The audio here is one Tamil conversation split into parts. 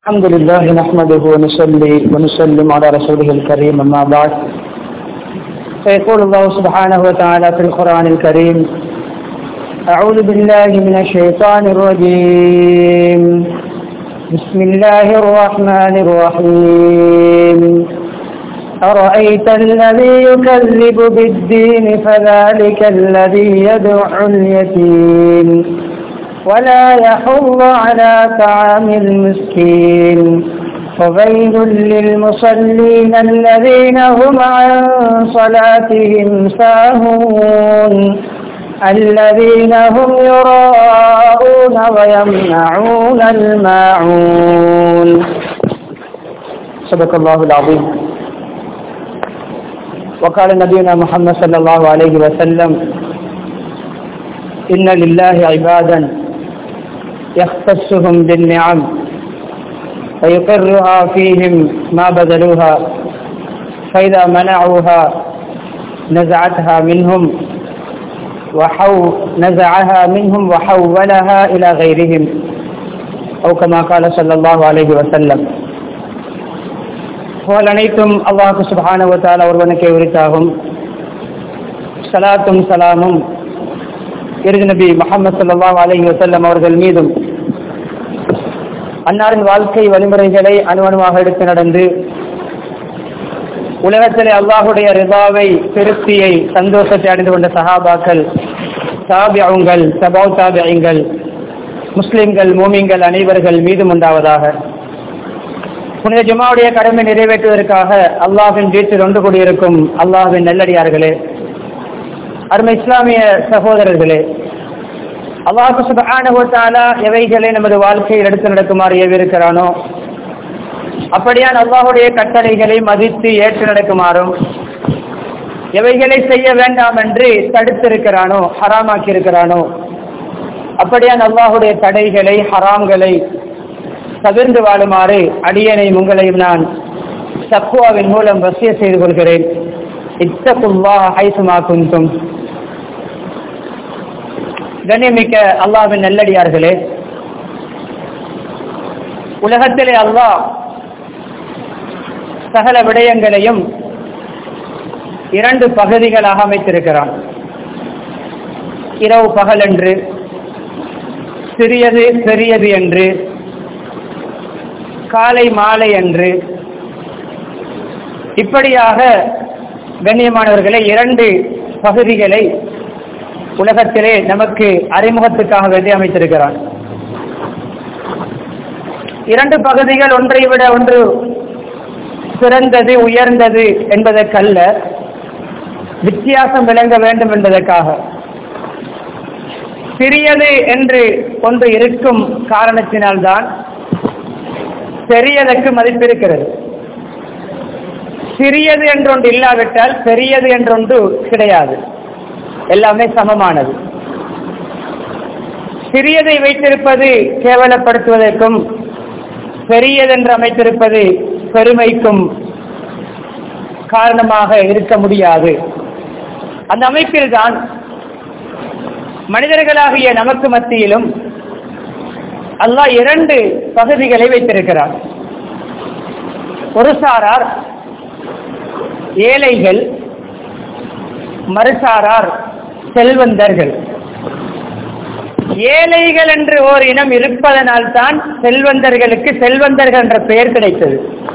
الحمد لله نحمده ونصلي ونسلم على رسوله الكريم أما بعد فيقول الله سبحانه وتعالى في القرآن الكريم أعوذ بالله من الشيطان الرجيم بسم الله الرحمن الرحيم أرأيت الذي يكذب بالدين فذلك الذي يدع اليتيم ولا يحض على طعام المسكين وويل للمصلين الذين هم عن صلاتهم ساهون الذين هم يراءون ويمنعون الماعون صدق الله العظيم وقال نبينا محمد صلى الله عليه وسلم إن لله عبادا يختصهم بالنعم ويقرها فيهم ما بذلوها فإذا منعوها نزعتها منهم وحو نزعها منهم وحولها إلى غيرهم أو كما قال صلى الله عليه وسلم புகழ் அனைத்தும் அல்லாஹு சுபான வத்தால ஒருவனுக்கே உரித்தாகும் சலாத்தும் சலாமும் இறுதி நபி முகமது சல்லாஹ் அலஹி வசல்லம் அவர்கள் மீதும் அன்னாரின் வாழ்க்கை வழிமுறைகளை அணுவணுவாக எடுத்து நடந்து உலகத்திலே அல்லாஹுடைய ரிபாவை திருப்தியை சந்தோஷத்தை அடைந்து கொண்ட சஹாபாக்கள் தாபியங்கள் சபா தாபியங்கள் முஸ்லிம்கள் மூமிங்கள் அனைவர்கள் மீதும் உண்டாவதாக புனித ஜுமாவுடைய கடமை நிறைவேற்றுவதற்காக அல்லாஹின் வீட்டில் ஒன்று கூடியிருக்கும் அல்லாஹின் நல்லடியார்களே அருமை இஸ்லாமிய சகோதரர்களே அல்லாஹு சுபானுவத்தாலா எவைகளை நமது வாழ்க்கையில் எடுத்து நடக்குமாறு ஏவிருக்கிறானோ அப்படியான் அல்லாஹுடைய கட்டளைகளை மதித்து ஏற்று நடக்குமாறும் எவைகளை செய்ய வேண்டாம் என்று தடுத்திருக்கிறானோ ஹராமாக்கி இருக்கிறானோ அப்படியான் அல்லாஹுடைய தடைகளை ஹராம்களை தவிர்ந்து வாழுமாறு அடியனை உங்களையும் நான் சக்குவாவின் மூலம் வசிய செய்து கொள்கிறேன் இத்தகுல்லா ஹைசுமா குந்தும் கண்ணியமிக்க அல்லாவின் நல்லடியார்களே உலகத்திலே அல்லாஹ் சகல விடயங்களையும் இரண்டு பகுதிகளாக அமைத்திருக்கிறான் இரவு பகல் என்று சிறியது பெரியது என்று காலை மாலை என்று இப்படியாக கண்ணியமானவர்களை இரண்டு பகுதிகளை உலகத்திலே நமக்கு அறிமுகத்துக்காக வேண்டி அமைத்திருக்கிறான் இரண்டு பகுதிகள் ஒன்றை விட ஒன்று சிறந்தது உயர்ந்தது என்பதற்கல்ல வித்தியாசம் விளங்க வேண்டும் என்பதற்காக சிறியது என்று ஒன்று இருக்கும் காரணத்தினால்தான் பெரியதற்கு மதிப்பு இருக்கிறது சிறியது என்றொன்று இல்லாவிட்டால் பெரியது என்றொன்று கிடையாது எல்லாமே சமமானது சிறியதை வைத்திருப்பது கேவலப்படுத்துவதற்கும் பெரியதென்று அமைத்திருப்பது பெருமைக்கும் காரணமாக இருக்க முடியாது அந்த அமைப்பில் தான் மனிதர்களாகிய நமக்கு மத்தியிலும் அல்லாஹ் இரண்டு பகுதிகளை வைத்திருக்கிறார் ஒரு சாரார் ஏழைகள் மறுசாரார் செல்வந்தர்கள் ஏழைகள் என்று ஓர் இனம் இருப்பதனால் தான் செல்வந்தர்களுக்கு செல்வந்தர்கள் என்ற பெயர் கிடைத்தது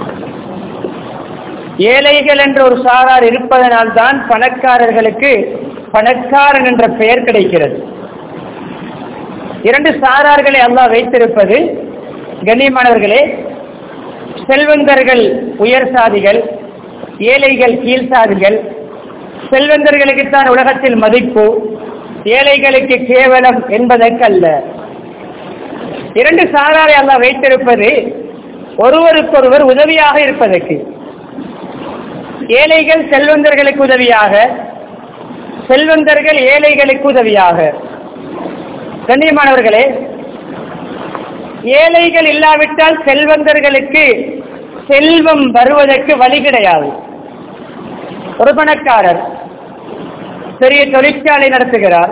ஏழைகள் என்ற ஒரு சாரார் இருப்பதனால் தான் பணக்காரர்களுக்கு பணக்காரன் என்ற பெயர் கிடைக்கிறது இரண்டு சாரார்களை அல்லாஹ் வைத்திருப்பது கண்ணியமானவர்களே செல்வந்தர்கள் உயர் சாதிகள் ஏழைகள் கீழ் சாதிகள் செல்வந்தர்களுக்குத்தான் உலகத்தில் மதிப்பு ஏழைகளுக்கு கேவலம் என்பதற்கல்ல இரண்டு சாராரை அல்லாஹ் வைத்திருப்பது ஒருவருக்கொருவர் உதவியாக இருப்பதற்கு ஏழைகள் செல்வந்தர்களுக்கு உதவியாக செல்வந்தர்கள் ஏழைகளுக்கு உதவியாக கண்ணியமானவர்களே ஏழைகள் இல்லாவிட்டால் செல்வந்தர்களுக்கு செல்வம் வருவதற்கு வழி கிடையாது ஒரு பணக்காரர் பெரிய தொழிற்சாலை நடத்துகிறார்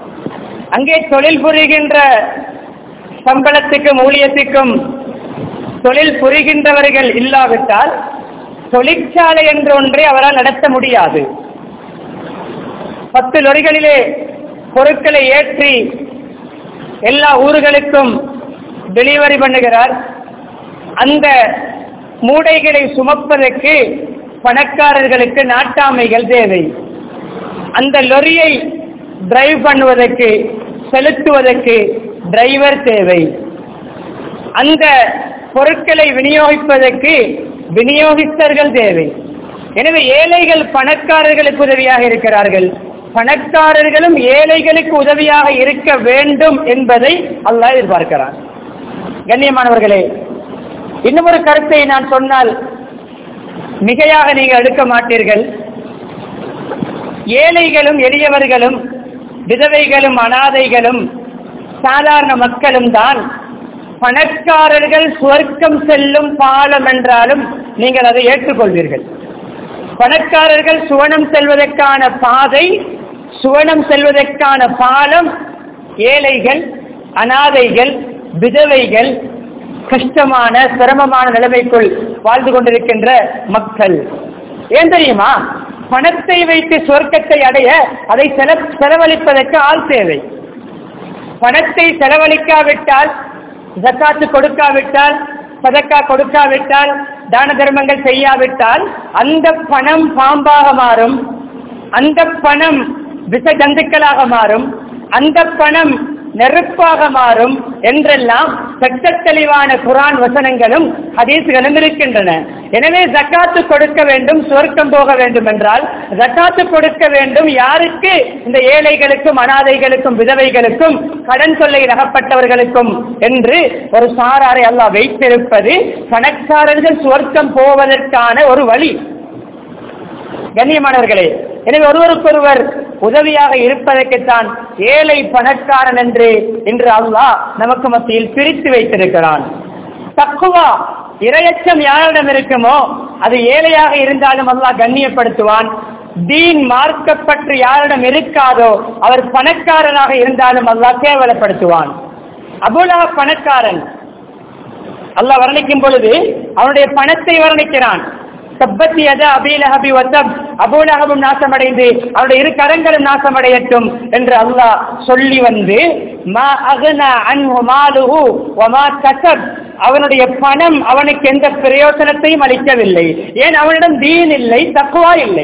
அங்கே தொழில் புரிகின்ற சம்பளத்துக்கும் ஊழியத்துக்கும் தொழில் புரிகின்றவர்கள் இல்லாவிட்டால் தொழிற்சாலை என்ற ஒன்றை அவரால் நடத்த முடியாது பத்து லொரிகளிலே பொருட்களை ஏற்றி எல்லா ஊர்களுக்கும் டெலிவரி பண்ணுகிறார் அந்த மூடைகளை சுமப்பதற்கு பணக்காரர்களுக்கு நாட்டாமைகள் தேவை அந்த லொரியை டிரைவ் பண்ணுவதற்கு செலுத்துவதற்கு டிரைவர் தேவை அந்த பொருட்களை விநியோகிப்பதற்கு விநியோகித்தர்கள் தேவை எனவே ஏழைகள் பணக்காரர்களுக்கு உதவியாக இருக்கிறார்கள் பணக்காரர்களும் ஏழைகளுக்கு உதவியாக இருக்க வேண்டும் என்பதை அல்லாஹ் எதிர்பார்க்கிறான் கண்ணியமானவர்களே இன்னும் ஒரு கருத்தை நான் சொன்னால் மிகையாக நீங்கள் எடுக்க மாட்டீர்கள் ஏழைகளும் எளியவர்களும் விதவைகளும் அனாதைகளும் சாதாரண மக்களும் தான் பணக்காரர்கள் சுவர்க்கம் செல்லும் பாலம் என்றாலும் நீங்கள் அதை ஏற்றுக்கொள்வீர்கள் பணக்காரர்கள் சுவனம் செல்வதற்கான பாதை சுவனம் செல்வதற்கான பாலம் ஏழைகள் அனாதைகள் விதவைகள் கஷ்டமான சிரமமான நிலைமைக்குள் வாழ்ந்து கொண்டிருக்கின்ற மக்கள் ஏன் தெரியுமா பணத்தை வைத்து சொர்க்கத்தை அடைய அதை செல செலவழிப்பதற்கு ஆள் தேவை பணத்தை செலவழிக்காவிட்டால் ஜக்காத்து கொடுக்காவிட்டால் சதக்கா கொடுக்காவிட்டால் தான தர்மங்கள் செய்யாவிட்டால் அந்த பணம் பாம்பாக மாறும் அந்த பணம் விஷ ஜந்துக்களாக மாறும் அந்த பணம் நெருப்பாக மாறும் என்றெல்லாம் சட்ட தெளிவான குரான் வசனங்களும் ஹதீஸ்களும் இருக்கின்றன எனவே ஜக்காத்து கொடுக்க வேண்டும் சுவர்க்கம் போக வேண்டும் என்றால் ஜக்காத்து கொடுக்க வேண்டும் யாருக்கு இந்த ஏழைகளுக்கும் அனாதைகளுக்கும் விதவைகளுக்கும் கடன் தொல்லையில் அகப்பட்டவர்களுக்கும் என்று ஒரு சாராரை அல்லாஹ் வைத்திருப்பது பணக்காரர்கள் சுவர்க்கம் போவதற்கான ஒரு வழி கண்ணியமானவர்களே எனவே ஒருவருக்கொருவர் உதவியாக இருப்பதற்குத்தான் ஏழை பணக்காரன் என்று இன்று அல்லாஹ் நமக்கு மத்தியில் பிரித்து வைத்திருக்கிறான் தக்குவா இரையச்சம் யாரிடம் இருக்குமோ அது ஏழையாக இருந்தாலும் அல்லாஹ் கண்ணியப்படுத்துவான் தீன் மார்க்கப்பற்று யாரிடம் இருக்காதோ அவர் பணக்காரனாக இருந்தாலும் அல்லாஹ் கேவலப்படுத்துவான் அபுலா பணக்காரன் அல்லாஹ் வர்ணிக்கும் பொழுது அவனுடைய பணத்தை வர்ணிக்கிறான் சப்பத்தி அத அபீலஹபி வசப் அபூலகமும் நாசமடைந்து அவருடைய இரு கரங்களும் நாசமடையட்டும் என்று அல்லாஹ் சொல்லி வந்து மா அகன அன்ஹு மாலுஹு வமா கசப் அவனுடைய பணம் அவனுக்கு எந்த பிரயோசனத்தையும் அளிக்கவில்லை ஏன் அவனிடம் தீன் இல்லை தக்குவா இல்லை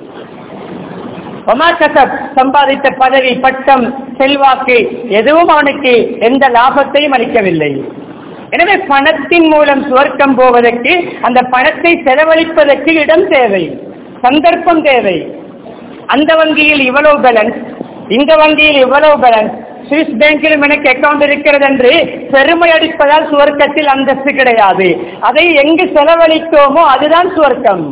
ஒமா கசப் சம்பாதித்த பதவி பட்டம் செல்வாக்கு எதுவும் அவனுக்கு எந்த லாபத்தையும் அளிக்கவில்லை எனவே பணத்தின் மூலம் சுவர்க்கம் போவதற்கு அந்த பணத்தை செலவழிப்பதற்கு இடம் தேவை சந்தர்ப்பம் தேவை அந்த வங்கியில் இவ்வளவு பேலன்ஸ் இந்த வங்கியில் இவ்வளவு பேலன்ஸ் சுவிஸ் பேங்கிலும் எனக்கு அக்கவுண்ட் இருக்கிறது என்று பெருமை அடிப்பதால் சுவர்க்கத்தில் அந்தஸ்து கிடையாது அதை எங்கு செலவழித்தோமோ அதுதான் சுவர்க்கம்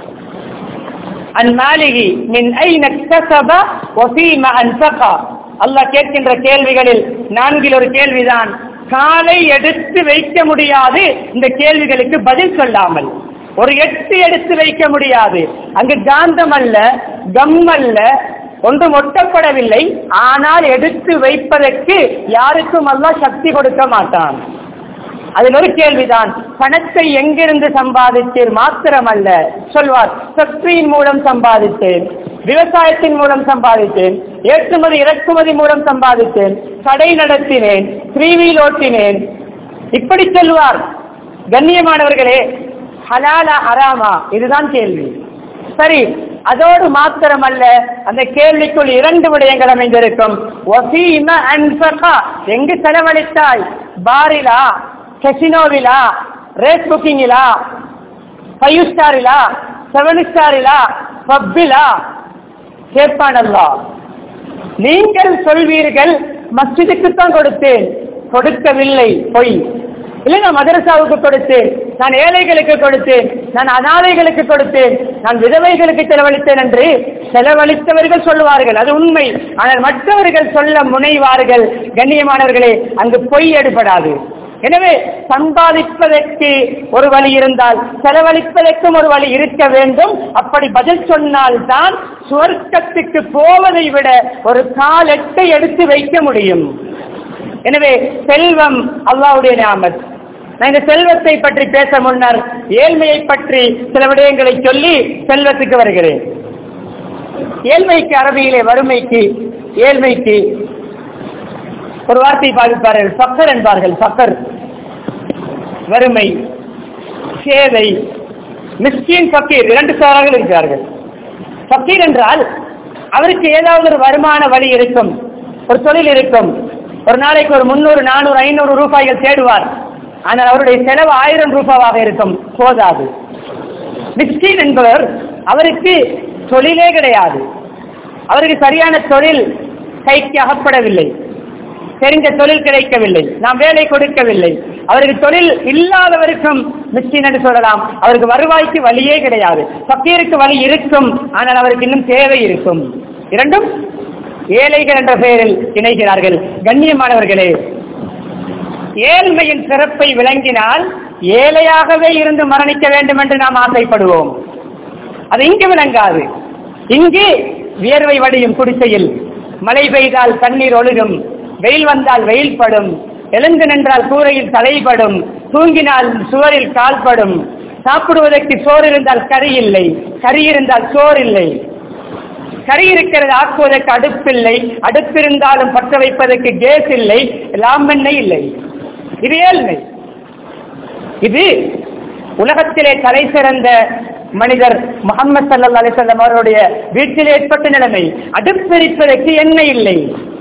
அந்நாளிகி மின் ஐ நக்தசப ஒசீம அன்பகா அல்லாஹ் கேட்கின்ற கேள்விகளில் நான்கில் ஒரு கேள்விதான் காலை எடுத்து வைக்க முடியாது இந்த கேள்விகளுக்கு பதில் சொல்லாமல் ஒரு எட்டு எடுத்து வைக்க முடியாது அங்கு காந்தம் அல்ல கம் அல்ல ஒன்றும் ஒட்டப்படவில்லை ஆனால் எடுத்து வைப்பதற்கு யாருக்கும் அல்லாஹ் சக்தி கொடுக்க மாட்டான் அதில் ஒரு கேள்விதான் பணத்தை எங்கிருந்து சம்பாதித்தேன் மாத்திரமல்ல சொல்வார் சக்தியின் மூலம் சம்பாதித்தேன் விவசாயத்தின் மூலம் சம்பாதித்தேன் ஏற்றுமதி இறக்குமதி மூலம் சம்பாதித்தேன் கடை நடத்தினேன் த்ரீவீல் ஓட்டினேன் இப்படி சொல்வார் கண்ணியமானவர்களே ஹலாலா ஹராமா இதுதான் கேள்வி சரி அதோடு மாத்திரமல்ல அந்த கேள்விக்குள் இரண்டு விடயங்கள் அமைந்திருக்கும் ஒசீம அன்பகா எங்கு செலவழித்தாய் பாரிலா கெசினோவிலா ரேஸ் புக்கிங்கிலா ஃபைவ் ஸ்டாரிலா செவன் ஸ்டாரிலா பப்பிலா கேட்பானல்லா நீங்கள் சொல்வீர்கள் மஸ்ஜிதுக்குத்தான் கொடுத்தேன் கொடுக்கவில்லை பொய் இல்லை நான் மதரசாவுக்கு கொடுத்தேன் நான் ஏழைகளுக்கு கொடுத்தேன் நான் அனாதைகளுக்கு கொடுத்தேன் நான் விதவைகளுக்கு செலவழித்தேன் என்று செலவழித்தவர்கள் சொல்லுவார்கள் அது உண்மை ஆனால் மற்றவர்கள் சொல்ல முனைவார்கள் கண்ணியமானவர்களே அங்கு பொய் எடுபடாது எனவே சம்பாதிப்பதற்கு ஒரு வழி இருந்தால் செலவழிப்பதற்கும் ஒரு வழி இருக்க வேண்டும் அப்படி பதில் சொன்னால் தான் சுவர்க்கத்துக்கு போவதை விட ஒரு காலெட்டை எடுத்து வைக்க முடியும் எனவே செல்வம் அல்லாவுடைய நியாமத் நான் இந்த செல்வத்தை பற்றி பேச முன்னர் ஏழ்மையை பற்றி சில விடயங்களை சொல்லி செல்வத்துக்கு வருகிறேன் ஏழ்மைக்கு அரபியிலே வறுமைக்கு ஏழ்மைக்கு ஒரு வார்த்தை பாதிப்பார்கள் பக்கர் என்பார்கள் பக்கர் வறுமை சேவை மிஸ்கின் பக்கீர் இரண்டு சாரார்கள் இருக்கிறார்கள் பக்கீர் என்றால் அவருக்கு ஏதாவது ஒரு வருமான வழி இருக்கும் ஒரு தொழில் இருக்கும் ஒரு நாளைக்கு ஒரு முன்னூறு நானூறு ஐநூறு ரூபாய்கள் தேடுவார் ஆனால் அவருடைய செலவு ஆயிரம் ரூபாவாக இருக்கும் போதாது மிஸ்கின் என்பவர் அவருக்கு தொழிலே கிடையாது அவருக்கு சரியான தொழில் கைக்கு அகப்படவில்லை தெரிந்த தொழில் கிடைக்கவில்லை நாம் வேலை கொடுக்கவில்லை அவருக்கு தொழில் இல்லாதவருக்கும் மிஸ்கின் என்று சொல்லலாம் அவருக்கு வருவாய்க்கு வழியே கிடையாது பக்கீருக்கு வழி இருக்கும் ஆனால் அவருக்கு இன்னும் தேவை இருக்கும் இரண்டும் ஏழைகள் என்ற பெயரில் இணைகிறார்கள் கண்ணியமானவர்களே ஏழ்மையின் சிறப்பை விளங்கினால் ஏழையாகவே இருந்து மரணிக்க வேண்டும் என்று நாம் ஆசைப்படுவோம் அது இங்கு விளங்காது இங்கு வியர்வை வடியும் குடிசையில் மழை பெய்தால் தண்ணீர் ஒழுகும் வெயில் வந்தால் வெயில் படும் எழுந்து நின்றால் கூரையில் தலைப்படும் தூங்கினால் சுவரில் கால்படும் சாப்பிடுவதற்கு சோறு இருந்தால் கறி இல்லை கறி இருந்தால் சோறு இல்லை கறி இருக்கிறது ஆக்குவதற்கு அடுப்பில்லை அடுப்பிருந்தாலும் பற்ற வைப்பதற்கு கேஸ் இல்லை லாம்பெண்ணெய் இல்லை இது ஏழ்மை இது உலகத்திலே தலை சிறந்த மனிதர் முகமது சல்லா அலிசல்லம் அவருடைய வீட்டில் ஏற்பட்ட நிலைமை அடுப்பெரிப்பதற்கு எண்ணெய் இல்லை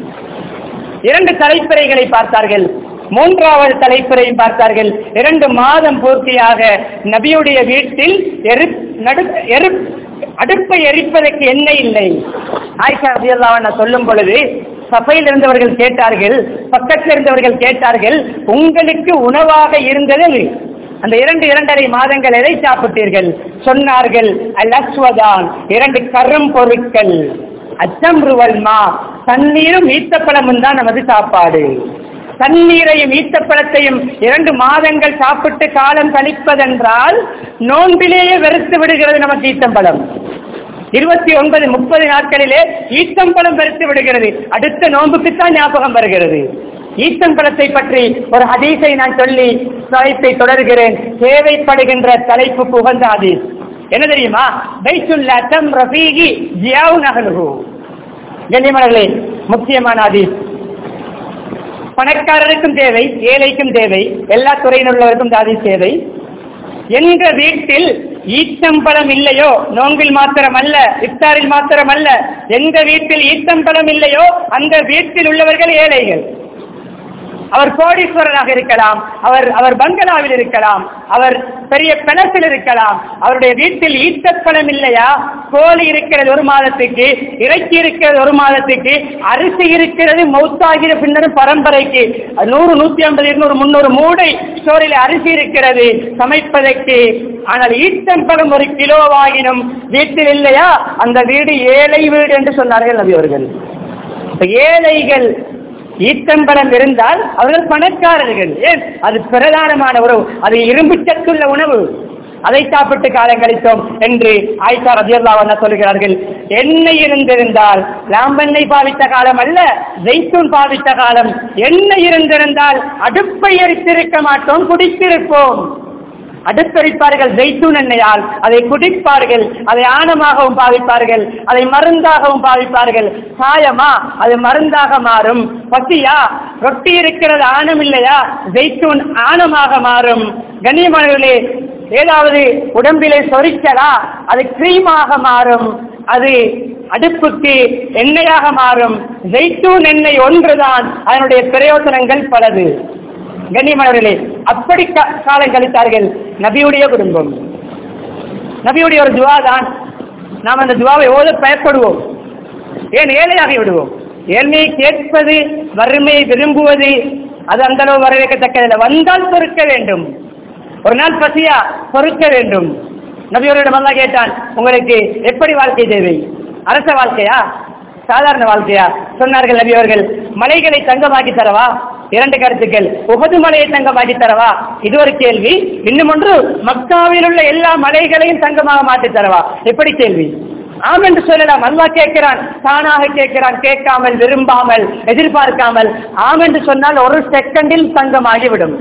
இரண்டு தலைப்பிறைகளை பார்த்தார்கள் மூன்றாவது தலைப்பிறையும் பார்த்தார்கள் இரண்டு மாதம் பூர்த்தியாக நபியுடைய வீட்டில் எரு நடு எரு அடுப்பை எரிப்பதற்கு எண்ணெய் இல்லை ஆயிஷா ரதியல்லாஹு சொல்லும் பொழுது சபையில் இருந்தவர்கள் கேட்டார்கள் பக்கத்தில் இருந்தவர்கள் கேட்டார்கள் உங்களுக்கு உணவாக இருந்தது அந்த இரண்டு இரண்டரை மாதங்கள் எதை சாப்பிட்டீர்கள் சொன்னார்கள் அல் அஸ்வதான் இரண்டு கரும் பொருட்கள் அச்சம்ருவல்மா தண்ணீரும் ஈத்தப்பழமும் தான் நமது சாப்பாடு தண்ணீரையும் ஈத்தப்பழத்தையும் இரண்டு மாதங்கள் சாப்பிட்டு காலம் கழிப்பதென்றால் நோன்பிலேயே வெறுத்து விடுகிறது நமக்கு ஈத்தம்பழம் இருபத்தி ஒன்பது முப்பது நாட்களிலே ஈத்தம்பழம் வெறுத்து விடுகிறது அடுத்த நோன்புக்குத்தான் ஞாபகம் வருகிறது ஈத்தம்பழத்தை பற்றி ஒரு ஹதீஸை நான் சொல்லி தலைப்பை தொடர்கிறேன் தேவைப்படுகின்ற தலைப்பு புகழ்ந்த ஹதீஸ் என்ன தெரியுமா பைத்துல் அத்தம் ரஃபீகி ஜியாவு நகலுகு கண்ணியமானங்களே முக்கியமான ஹதீஸ் பணக்காரருக்கும் தேவை ஏழைக்கும் தேவை எல்லா துறையினுள்ளவருக்கும் தாதி தேவை எந்த வீட்டில் ஈச்சம்பழம் இல்லையோ நோன்பில் மாத்திரம் அல்ல இஃப்தாரில் மாத்திரம் அல்ல எந்த வீட்டில் ஈச்சம்பழம் இல்லையோ அந்த வீட்டில் உள்ளவர்கள் ஏழைகள் அவர் கோடீஸ்வரராக இருக்கலாம் அவர் அவர் பங்களாவில் இருக்கலாம் அவர் பெரிய பிணத்தில் இருக்கலாம் அவருடைய வீட்டில் ஈட்டப்பழம் இல்லையா கோழி இருக்கிறது ஒரு மாதத்துக்கு இறைச்சி இருக்கிறது ஒரு மாதத்துக்கு அரிசி இருக்கிறது மௌத்தாகிற பின்னரும் பரம்பரைக்கு நூறு நூத்தி ஐம்பது இருநூறு முன்னூறு மூடை ஸ்டோரில் அரிசி இருக்கிறது சமைப்பதற்கு ஆனால் ஈட்டம்பழம் ஒரு கிலோவாகினும் வீட்டில் இல்லையா அந்த வீடு ஏழை வீடு என்று சொன்னார்கள் நபி அவர்கள் ஏழைகள் ஈத்தம்பழம் இருந்தால் அவர்கள் பணக்காரர்கள் ஏன் அது பிரதானமான உணவு அது இரும்பு சத்துள்ள உணவு அதை சாப்பிட்டு காலம் கழித்தோம் என்று ஆயிஷா ரதியல்லாவண்ணா சொல்கிறார்கள் எண்ணெய் இருந்திருந்தால் லாம்பெண்ணெய் பாவித்த காலம் அல்ல ஜெய்த்தூன் பாவித்த காலம் எண்ணெய் இருந்திருந்தால் அடுப்பை எரித்திருக்க மாட்டோம் குடித்திருப்போம் அடுத்தரிப்பார்கள் ஜெய்தூன் எண்ணெயால் அதை குடிப்பார்கள் அதை ஆணமாகவும் பாவிப்பார்கள் அதை மருந்தாகவும் பாவிப்பார்கள் சாயமா அது மருந்தாக மாறும் பசியா ரொட்டி இருக்கிறது ஆணம் இல்லையா ஜெய்தூன் ஆணமாக மாறும் கண்ணியமானவர்களே ஏதாவது உடம்பிலே சொரிச்சலா அது கிரீமாக மாறும் அது அடுப்புக்கு எண்ணெயாக மாறும் ஜெய்தூன் எண்ணெய் ஒன்றுதான் அதனுடைய பிரயோசனங்கள் பலது கண்ணியமானவர்களே அப்படி காலம் கழித்தார்கள் நபியுடைய குடும்பம் நபியுடைய ஒரு துவா தான் நாம் அந்த துவாவை ஓத பயப்படுவோம் ஏன் ஏழையாகி விடுவோம் ஏழ்மையை கேட்பது வறுமையை விரும்புவது அது அந்த அளவு வரவேற்கத்தக்கதில்லை வந்தால் பொறுக்க வேண்டும் ஒரு நாள் பசியா பொறுக்க வேண்டும் நபியோரிடம் அல்லா கேட்டான் உங்களுக்கு எப்படி வாழ்க்கை தேவை அரச வாழ்க்கையா சாதாரண வாழ்க்கையா சொன்னார்கள் நபி அவர்கள் மலைகளை தங்கமாக்கி தரவா இரண்டு கருத்துக்கள் உகது மலையை தங்கமாக்கி தரவா இது ஒரு கேள்வி இன்னும் ஒன்று மக்காவில் உள்ள எல்லா மலைகளையும் தங்கமாக மாற்றி தரவா எப்படி கேள்வி ஆம் என்று சொல்லலாம் அல்லா கேட்கிறான் தானாக கேட்கிறான் கேட்காமல் விரும்பாமல் எதிர்பார்க்காமல் ஆம் என்று சொன்னால் ஒரு செகண்டில் தங்கமாகிவிடும்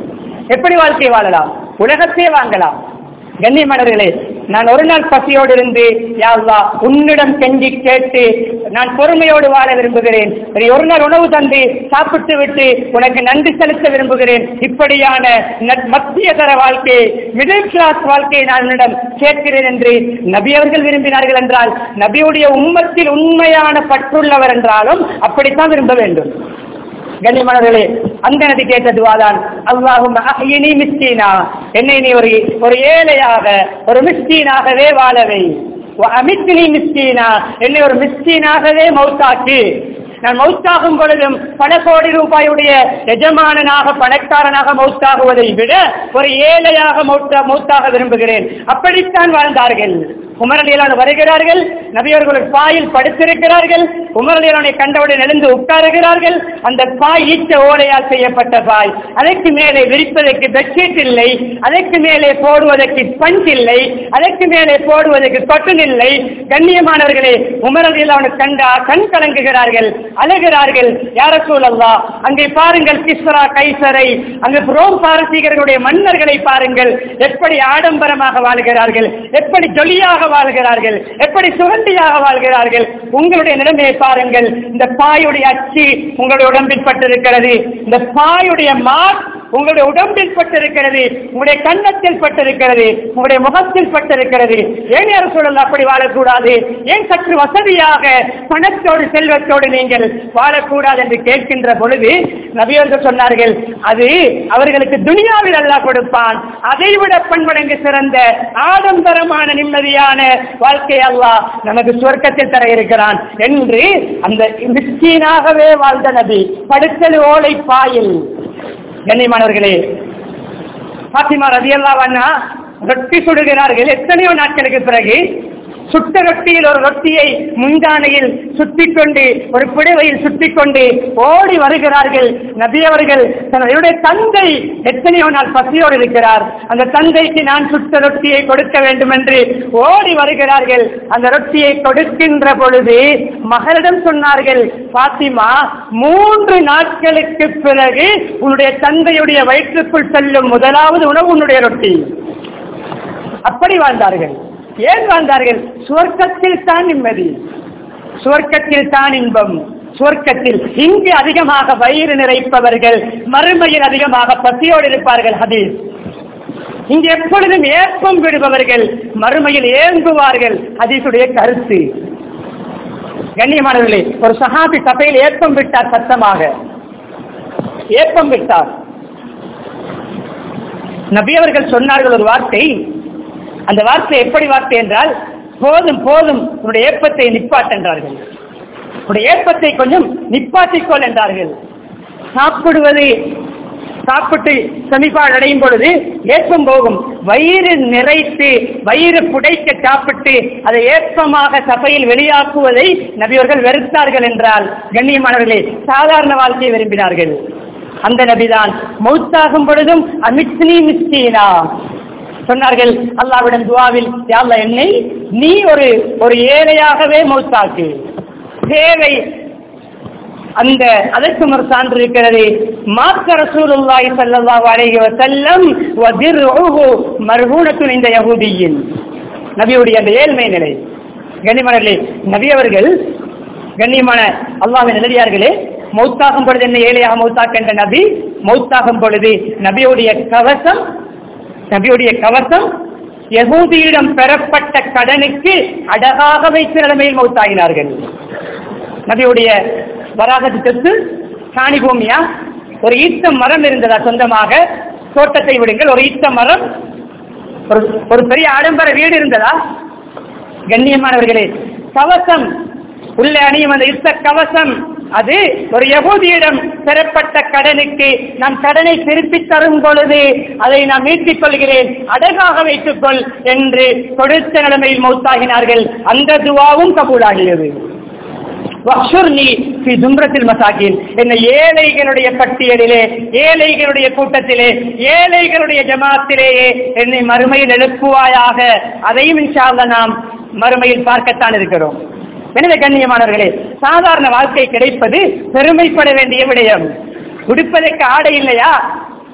எப்படி வாழ்க்கை வாழலாம் உலகத்தையே வாங்கலாம் கண்ணியமானவர்களே நான் ஒரு நாள் பசியோடு இருந்து யா அல்லாஹ் உன்னிடம் கெஞ்சி கேட்டு நான் பொறுமையோடு வாழ விரும்புகிறேன் சரி, ஒரு நாள் உணவு தந்து சாப்பிட்டு விட்டு உனக்கு நன்றி செலுத்த விரும்புகிறேன் இப்படியான நட்- மத்திய தர வாழ்க்கையை மிடில் கிளாஸ் வாழ்க்கையை நான் உன்னிடம் கேட்கிறேன் என்று நபி அவர்கள் விரும்பினார்கள் என்றால் நபியுடைய உம்மத்தில் உண்மையான பற்றுள்ளவர் என்றாலும் அப்படித்தான் விரும்ப வேண்டும் கண்ணியமானவர்களே அந்த நதி கேட்ட துவாதான் அல்லாஹும் அஹ்யினி மிஸ்கீனா என்னை நீ ஒரு ஒரு ஏழையாக ஒரு மிஸ்கீனாகவே வாழவை அமித்தினி மிஸ்கீனா என்னை ஒரு மிஸ்கீனாகவே மௌத்தாக்கி நான் மௌத்தாகும் பொழுதும் பல கோடி ரூபாயுடைய எஜமானனாக பணக்காரனாக மௌத்தாகுவதை விட ஒரு ஏழையாக மௌத்தா மௌத்தாக விரும்புகிறேன் அப்படித்தான் வாழ்ந்தார்கள் உமரலியலான வருகிறார்கள் நபியர்கள் பாயில் படுத்திருக்கிறார்கள் உமரலியலானை கண்டவுடன் எழுந்து உட்காருகிறார்கள் அந்த பாய் ஈச்ச ஓலையால் செய்யப்பட்ட பாய் அதற்கு மேலே விரிப்பதற்கு பெட்ஷீட் இல்லை அதற்கு மேலே போடுவதற்கு பஞ்ச் இல்லை அதற்கு மேலே போடுவதற்கு கொட்டன் இல்லை கண்ணியமானவர்களே உமரலியலான கண்டா கண் கலங்குகிறார்கள் அழுகிறார்கள் யார சூழல்லா அங்கே பாருங்கள் கிஸ்ரா கைசரை அங்கு ரோம் பாரசீகர்களுடைய மன்னர்களை பாருங்கள் எப்படி ஆடம்பரமாக வாழ்கிறார்கள் எப்படி ஜொலியாக வாழ்கிறார்கள் எப்படி சுகண்டியாக வாழ்கிறார்கள் உங்களுடைய நிலைமையை பாருங்கள் இந்த பாயுடைய அச்சு உங்களுடைய உடம்பில் பட்டிருக்கிறது இந்த பாயுடைய மார்க் உங்களுடைய உடம்பில் பட்டிருக்கிறது உங்களுடைய கன்னத்தில் பட்டிருக்கிறது உங்களுடைய முகத்தில் பட்டிருக்கிறது ஏன் யாரும் சூழல் அப்படி வாழக்கூடாது ஏன் சற்று வசதியாக பணத்தோடு செல்வத்தோடு நீங்கள் வாழக்கூடாது என்று கேட்கின்ற பொழுது நபியர்கள் சொன்னார்கள் அது அவர்களுக்கு துனியாவில் அல்லாஹ் கொடுப்பான் அதைவிட பன்மடங்கு சிறந்த ஆடம்பரமான நிம்மதியான வாழ்க்கை அல்லாஹ் நமக்கு சொர்க்கத்தில் தர இருக்கிறான் என்று அந்த மிஸ்கீனாகவே வாழ்ந்த நபி படுத்தல் ஓலை பாயில் கண்ணியமானவர்களே பாத்திமா ரதியல்லா வண்ணா ரொட்டி சுடுகிறார்கள் எத்தனையோ நாட்களுக்கு பிறகு சுட்ட ரொட்டியில் ஒரு ரொட்டியை முந்தானையில் சுத்திக் கொண்டு ஒரு புடவையில் சுத்திக் கொண்டு ஓடி வருகிறார்கள் நபி அவர்கள் தன்னுடைய தந்தை எத்தனையோ நாள் பசியோடு இருக்கிறார் அந்த தந்தைக்கு நான் சுட்ட ரொட்டியை கொடுக்க வேண்டும் என்று ஓடி வருகிறார்கள் அந்த ரொட்டியை கொடுக்கின்ற பொழுது மகளிடம் சொன்னார்கள் பாத்திமா மூன்று நாட்களுக்கு பிறகு உன்னுடைய தந்தையுடைய வயிற்றுக்குள் செல்லும் முதலாவது உணவு உன்னுடைய ரொட்டி அப்படி வாழ்ந்தார்கள் ஏன் வாழ்ந்தார்கள் சுவர்க்கத்தில் தான் நிம்மதி சுவர்க்கத்தில் தான் இன்பம் சுவர்க்கத்தில் இங்கு அதிகமாக வயிறு நிறைப்பவர்கள் மறுமையில் அதிகமாக பசியோடு இருப்பார்கள் ஹதீஸ் இங்கு எப்பொழுதும் ஏப்பம் விடுபவர்கள் மறுமையில் ஏங்குவார்கள் ஹதீஸுடைய கருத்து கண்ணியமானவர்களே ஒரு சஹாபி சபையில் ஏப்பம் விட்டார் சத்தமாக ஏப்பம் விட்டார் நபி அவர்கள் சொன்னார்கள் ஒரு வார்த்தை அந்த வார்த்தை எப்படி வார்த்தை என்றால் போதும் போதும் உன்னுடைய ஏப்பத்தை நிப்பாட் என்றார்கள் உன்னுடைய ஏப்பத்தை கொஞ்சம் நிப்பாட்டிக்கொள் என்றார்கள் சாப்பிடுவது சாப்பிட்டு செமிப்பாடு அடையும் பொழுது ஏப்பம் போகும் வயிறு நிறைத்து வயிறு புடைக்க சாப்பிட்டு அதை ஏப்பமாக சபையில் வெளியாக்குவதை நபியவர்கள் வெறுத்தார்கள் என்றால் கண்ணியமானவர்களே சாதாரண வாழ்க்கையை விரும்பினார்கள் அந்த நபிதான் மௌத்தாகும் பொழுதும் அமித்னி மிஸ்கீனா சொன்னார்கள் அல்லாவிடம் துவாவில் யாழ்லா என்னை நீ ஒரு ஒரு ஏழையாகவே மௌத்தாக்கு தேவை அந்த அதற்கும் ஒரு சான்று இருக்கிறது மாக்க ரசூலுல்லாஹி ஸல்லல்லாஹு அலைஹி வஸல்லம் வதிர்உஹு மர்ஹூனத்துன் இந்த யஹூதியின் நபியுடைய அந்த ஏழ்மை நிலை கண்ணியமானவர்களே நபி அவர்கள் கண்ணியமான அல்லாஹ்வின் நிலையார்களே மௌத்தாகும் பொழுது என்ன ஏழையாக மௌத்தாக்க என்ற நபி மௌத்தாகும் பொழுது நபியுடைய கவசம் நபியுடைய கவசம் யகூதியிடம் பெறப்பட்ட கடனுக்கு அழகாக வைத்த நிலைமையில் மௌத்தாகினார்கள் நபியுடைய வராகத்து சொத்து சாணி பூமியா ஒரு ஈத்த மரம் இருந்ததா சொந்தமாக தோட்டத்தை விடுங்கள் ஒரு ஈத்த மரம் ஒரு ஒரு பெரிய ஆடம்பர வீடு இருந்ததா கண்ணியமானவர்களே கவசம் உள்ளே அணியும் அந்த யுத்த கவசம் அது ஒரு யகூதியிடம் பெறப்பட்ட கடனுக்கு நாம் கடனை திருப்பி தரும் பொழுது அதை நாம் மீட்டிக் கொள்கிறேன் அழகாக வைத்துக் கொள் என்று கொடுத்த நிலைமையில் மௌத்தாகினார்கள் அந்த துவாவும் கபூலாகியது வக்ஷுர்னி ஃபி தும்ரத்தில் மசாக்கின் என்ன ஏழைகளுடைய பட்டியலிலே ஏழைகளுடைய கூட்டத்திலே ஏழைகளுடைய ஜமாத்திலேயே என்னை மறுமையில் எழுப்புவாயாக அதையும் இன்ஷா அல்லாஹ் நாம் மறுமையில் பார்க்கத்தான் இருக்கிறோம் எனவே கண்ணியமானவர்களே சாதாரண வாழ்க்கை கிடைப்பது பெருமைப்பட வேண்டிய விடயம் உடுப்பதற்கு ஆடை இல்லையா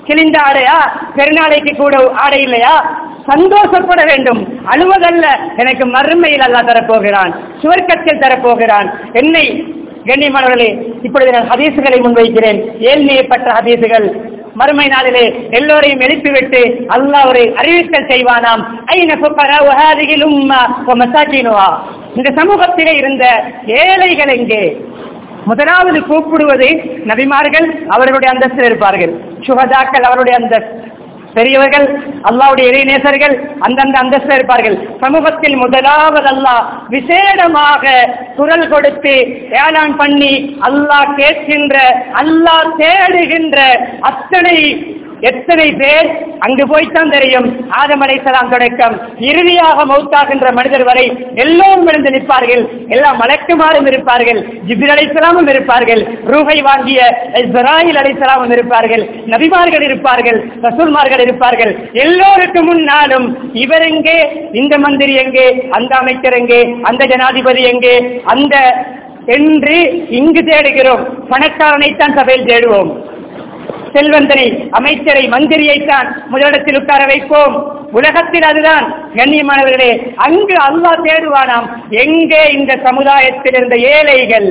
கிழிந்த ஆடையா பெருநாளைக்கு கூட ஆடை இல்லையா சந்தோஷப்பட வேண்டும் அழுவதல்ல எனக்கு மறுமையில் அல்லா தரப்போகிறான் சுவர்க்கத்தில் தரப்போகிறான் என்னை கண்ணியமானவர்களே இப்பொழுது நான் ஹதீசுகளை முன்வைக்கிறேன் ஏழ்மையப்பட்ட ஹதீசுகள் மறுமை நாளிலே எல்லோரையும் எழுப்பிவிட்டு அல்லாஹ் ஒரு அறிவித்தல் செய்வானாம் ஐன ஃபுக்கரா வஹாதிகில் உம்மா வ மசாகினுஹா இந்த சமூகத்திலே இருந்த ஏழைகள் எங்கே முதலாவது கூப்பிடுவது நபிமார்கள் அவர்களுடைய அந்தஸ்தில் இருப்பார்கள் சுகதாக்கள் அவருடைய அந்தஸ்து பெரியவர்கள் அல்லாவுடைய இறைநேசர்கள் அந்தந்த அந்தஸ்தில் இருப்பார்கள் சமூகத்தில் முதலாவது அல்லாஹ் விசேடமாக குரல் கொடுத்து ஏலான் பண்ணி அல்லாஹ் கேட்கின்ற அல்லாஹ் தேடுகின்ற அத்தனை எத்தனை பேர் அங்கு போய்த்தான் தெரியும் ஆதம் அலைசலாம் தொடக்கம் இறுதியாக மௌத்தாகின்ற மனிதர் வரை எல்லோரும் எழுந்து நிற்பார்கள் எல்லா மலக்குமாரும் இருப்பார்கள் ஜிபிர் அலைசலாமும் இருப்பார்கள் ரூஹை வாங்கிய இஸ்ராயில் அலைசலாமும் இருப்பார்கள் நபிமார்கள் இருப்பார்கள் ரசூல்மார்கள் இருப்பார்கள் எல்லோருக்கு முன்னாலும் இவர் எங்கே இந்த மந்திரி எங்கே அந்த அமைச்சர் எங்கே அந்த ஜனாதிபதி எங்கே அந்த என்று இங்கு தேடுகிறோம் பணக்காரனைத்தான் சபையில் தேடுவோம் செல்வந்தனை அமைச்சரை மந்திரியைத்தான் முதலிடத்தில் உட்கார வைப்போம் உலகத்தில் அதுதான் கண்ணியமானவர்களே அங்கு அல்லாஹ் தேடுவானாம் எங்கே இந்த சமுதாயத்தில் இருந்த ஏழைகள்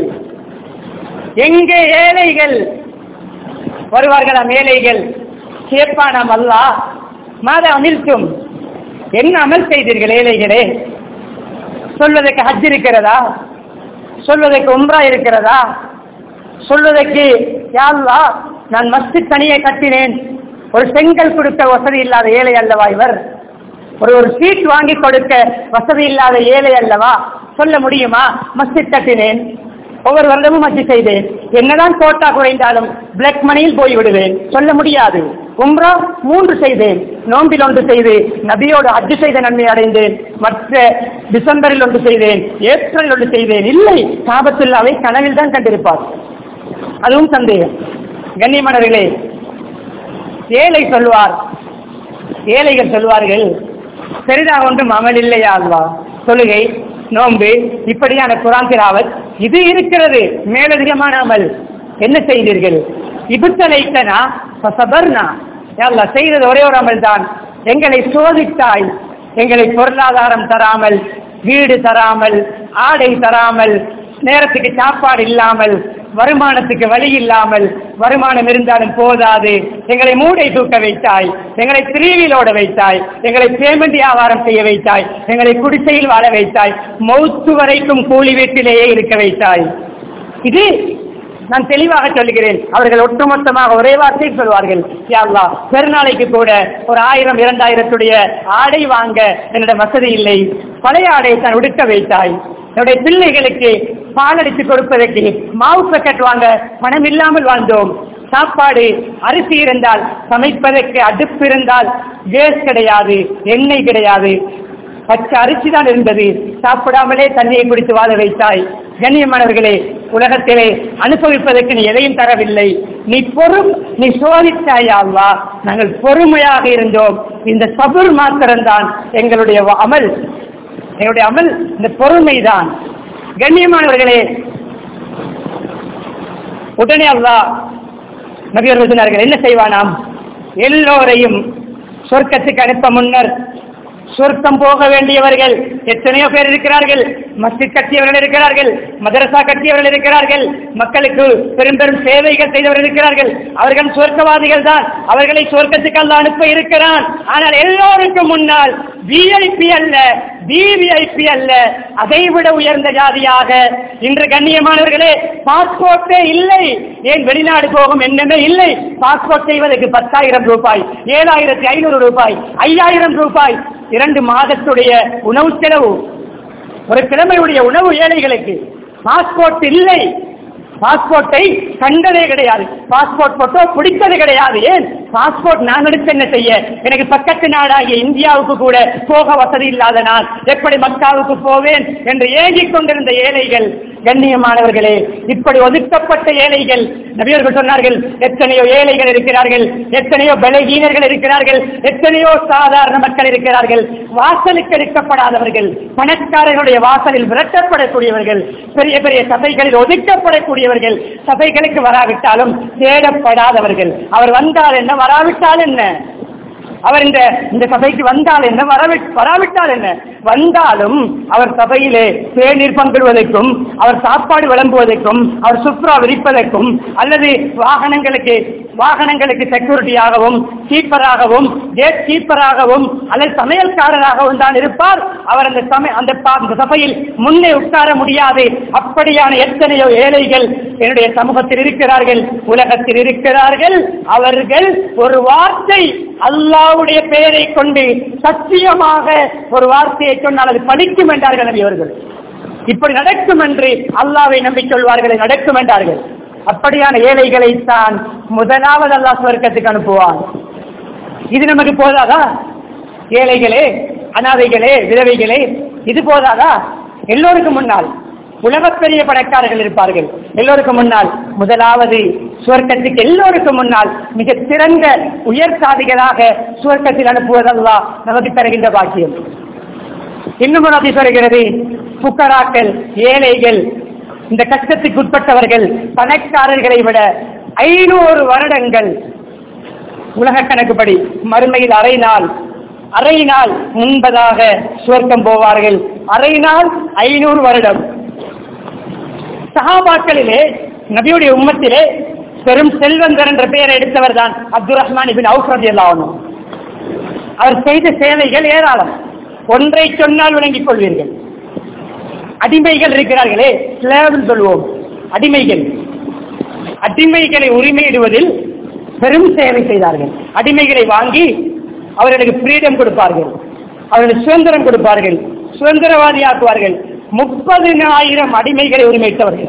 எங்கே ஏழைகள் வருவார்களாம் ஏழைகள் கேட்பானாம் அல்லாஹ் மாத அமிழ்த்தும் என்ன அமல் செய்தீர்கள் ஏழைகளே சொல்வதற்கு ஹஜ் இருக்கிறதா சொல்வதற்கு உம்ரா இருக்கிறதா சொல்வதற்கு யாழ்லா நான் மஸ்ஜித் தனியை கட்டினேன் ஒரு செங்கல் கொடுக்க வசதி இல்லாத ஏழை அல்லவா இவர் ஒரு ஒரு சீட் வாங்கி கொடுக்க வசதி இல்லாத ஏழை அல்லவா சொல்ல முடியுமா மஸ்ஜித் கட்டினேன் ஒவ்வொரு வருடமும் மஸ்ஜித் செய்தேன் என்னதான் கோட்டா குறைந்தாலும் பிளாக் மணியில் போய் விடுவேன் சொல்ல முடியாது உம்ரா மூன்று செய்தேன் நோம்பில் ஒன்று செய்து நபியோடு அஜு செய்த நன்மை அடைந்தேன் மற்ற டிசம்பரில் ஒன்று செய்தேன் ஏப்ரலில் ஒன்று செய்தேன் இல்லை காபத்துல்லாவை கனவில் தான் கண்டிருப்பார் அதுவும் சந்தேகம் கண்ணியமானவர்களே ஏழை சொல்வார் ஏழைகள் சொல்வார்கள் பெரிதாக ஒன்றும் அமல் இல்லையா அல்வா தொழுகை நோன்பு இப்படியான குரான் திராவத் இது இருக்கிறது மேலதிகமான அமல் என்ன செய்தீர்கள் இபுத்தலைத்தனா சபர்னா அல்லா செய்தது ஒரே ஒரு அமல் தான் எங்களை சோதித்தாய் எங்களை பொருளாதாரம் தராமல் வீடு தராமல் ஆடை தராமல் நேரத்துக்கு சாப்பாடு இல்லாமல் வருமானத்துக்கு வழி இல்லாமல் வருமானம் இருந்தாலும் போதாது எங்களை மூடை தூக்க வைத்தாய் எங்களை திரிவிலோட வைத்தாய் எங்களை பேமெண்ட் வியாபாரம் செய்ய வைத்தாய் எங்களை குடிசையில் வாழ வைத்தாய் மௌத்து வரைக்கும் கூலி வீட்டிலேயே இருக்க வைத்தாய் இது நான் தெளிவாக சொல்லுகிறேன் அவர்கள் ஒட்டுமொத்தமாக ஒரே வார்த்தையில் சொல்வார்கள் யாழ்லா பெருநாளைக்கு கூட ஒரு ஆயிரம் இரண்டாயிரத்துடைய ஆடை வாங்க என்னிடம் வசதி இல்லை பழைய ஆடையை தான் உடுக்க வைத்தாய் என்னுடைய பிள்ளைகளுக்கு பாலடித்து கொடுப்பதற்கு மாவு பேக்கெட் வாங்க பணம் இல்லாமல் வாழ்ந்தோம் சாப்பாடு அரிசி இருந்தால் சமைப்பதற்கு அடுப்பு இருந்தால் கேஸ் கிடையாது எண்ணெய் கிடையாது பச்சை அரிசி தான் இருந்தது சாப்பிடாமலே தண்ணியை குடித்து வாழ வைத்தாய் கண்ணியமானவர்களே உலகத்திலே அனுபவிப்பதற்கு நீ எதையும் தரவில்லை நீ பொறும் நீ சோதித்தாயா அல்லா நாங்கள் பொறுமையாக இருந்தோம் இந்த சபுர் மாத்திரம்தான் எங்களுடைய அமல் எங்களுடைய அமல் இந்த பொறுமைதான் கண்ணியமானவர்களே உடனே அல்லா நபியர்கள் சொன்னார்கள் என்ன செய்வானாம் எல்லோரையும் சொர்க்கத்துக்கு அனுப்ப முன்னர் சொர்க்கம் போக வேண்டியவர்கள் எத்தனையோ பேர் இருக்கிறார்கள் மஸ்ஜித் கட்டியவர்கள் இருக்கிறார்கள் மதரசா கட்டியவர்கள் இருக்கிறார்கள் மக்களுக்கு பெரும் பெரும் சேவைகள் செய்தவர்கள் இருக்கிறார்கள் அவர்கள் சொர்க்கவாதிகள் தான் அவர்களை சொர்க்கத்துக்கு அல்ல அனுப்ப இருக்கிறான் ஆனால் எல்லோருக்கும் முன்னால் விஐபி அல்ல விவிஐபி அல்ல அதைவிட உயர்ந்த ஜாதியாக இன்று கண்ணியமானவர்களே பாஸ்போர்ட்டே இல்லை ஏன் வெளிநாடு போகும் எண்ணமே இல்லை பாஸ்போர்ட் செய்வதற்கு பத்தாயிரம் ரூபாய் ஏழாயிரத்தி ஐநூறு ரூபாய் ஐயாயிரம் ரூபாய் இரண்டு மாதத்துடைய உணவு செலவு ஒரு கிழமையுடைய உணவு ஏழைகளுக்கு பாஸ்போர்ட் இல்லை பாஸ்போர்ட்டை கண்டதே கிடையாது பாஸ்போர்ட் போட்டோ பிடித்தது கிடையாது ஏன் பாஸ்போர்ட் நான் எடுத்து என்ன செய்ய எனக்கு பக்கத்து நாடாகிய இந்தியாவுக்கு கூட போக வசதி இல்லாத நான் எப்படி மக்காவுக்கு போவேன் என்று ஏங்கிக் கொண்டிருந்த ஏழைகள் கண்ணியமானவர்களே இப்படி ஒதுக்கப்பட்ட ஏழைகள் நபியர்கள் சொன்னார்கள் எத்தனையோ ஏழைகள் இருக்கிறார்கள் எத்தனையோ பலகீனர்கள் இருக்கிறார்கள் எத்தனையோ சாதாரண மக்கள் இருக்கிறார்கள் வாசலுக்கு எடுக்கப்படாதவர்கள் பணக்காரர்களுடைய வாசலில் விரட்டப்படக்கூடியவர்கள் பெரிய பெரிய சபைகளில் ஒதுக்கப்படக்கூடியவர்கள் சபைகளுக்கு வராவிட்டாலும் தேடப்படாதவர்கள் அவர் வந்தால் என்ன வராவிட்டால் என்ன அவர் இந்த இந்த சபைக்கு வந்தால் என்ன வரவி வராவிட்டால் என்ன வந்தாலும் அவர் சபையிலே தேநீர் பங்கிடுவதற்கும் அவர் சாப்பாடு விளம்புவதற்கும் அவர் சுப்ரா விரிப்பதற்கும் அல்லது வாகனங்களுக்கு வாகனங்களுக்கு செக்யூரிட்டியாகவும் கீப்பராகவும் கேட் கீப்பராகவும் அல்லது சமையல்காரராகவும் தான் இருப்பார் அவர் அந்த சமய அந்த பா- அந்த சபையில் முன்னே உட்கார முடியாது அப்படியான எத்தனையோ ஏழைகள் என்னுடைய சமூகத்தில் இருக்கிறார்கள் உலகத்தில் இருக்கிறார்கள் அவர்கள் ஒரு வார்த்தை அல்லாவுடைய பெயரை கொண்டு சத்தியமாக ஒரு வார்த்தையை சொன்னால் அது படிக்கும் என்றார்கள் நபி அவர்கள் இப்படி நடக்கும் என்று அல்லாவை நம்பி சொல்வார்கள் நடக்கும் என்றார்கள் அப்படியான ஏழைகளைத்தான் முதலாவது அல்லாஹ் சுவர்க்கத்துக்கு அனுப்புவான் இது நமக்கு போதாதா ஏழைகளே அனாதைகளே விதவைகளே இது போதாதா எல்லோருக்கும் முன்னால் உலகப் பெரிய பணக்காரர்கள் இருப்பார்கள் எல்லோருக்கும் முன்னால் முதலாவது சுவர்க்கத்துக்கு எல்லோருக்கும் முன்னால் மிக சிறந்த உயர் சாதிகளாக சுவர்க்கத்தில் அனுப்புவதல்லா நமக்கு தருகின்ற பாக்கியம் இன்னும் ஒரு அதிசயம் வருகிறது புக்கராக்கள் ஏழைகள் இந்த கஷ்டத்துக்கு உட்பட்டவர்கள் பணக்காரர்களை விட ஐநூறு வருடங்கள் உலக கணக்குப்படி மறுமையில் அரை நாள் அரை நாள் முன்பதாக சுவர்க்கம் போவார்கள் அரை நாள் ஐநூறு வருடம் சஹாபாக்களிலே நபியுடைய உம்மத்திலே பெரும் செல்வந்தர் என்ற பெயரை எடுத்தவர் தான் அப்துல் ரஹ்மான் இபின் அவுஃபரதி அல்லாஹ்வும் அவர் செய்த சேவைகள் ஏராளம் ஒன்றை சொன்னால் விளங்கிக் கொள்வீர்கள் அடிமைகள் இருக்கிறார்களே ஸ்லேவ் சொல்வோம் அடிமைகள் அடிமைகளை உரிமையிடுவதில் பெரும் சேவை செய்தார்கள் அடிமைகளை வாங்கி அவர்களுக்கு ஃப்ரீடம் கொடுப்பார்கள் அவர்களுக்கு சுதந்திரம் கொடுப்பார்கள் சுதந்திரவாதியாக்குவார்கள் முப்பதினாயிரம் அடிமைகளை உரிமையிட்டவர்கள்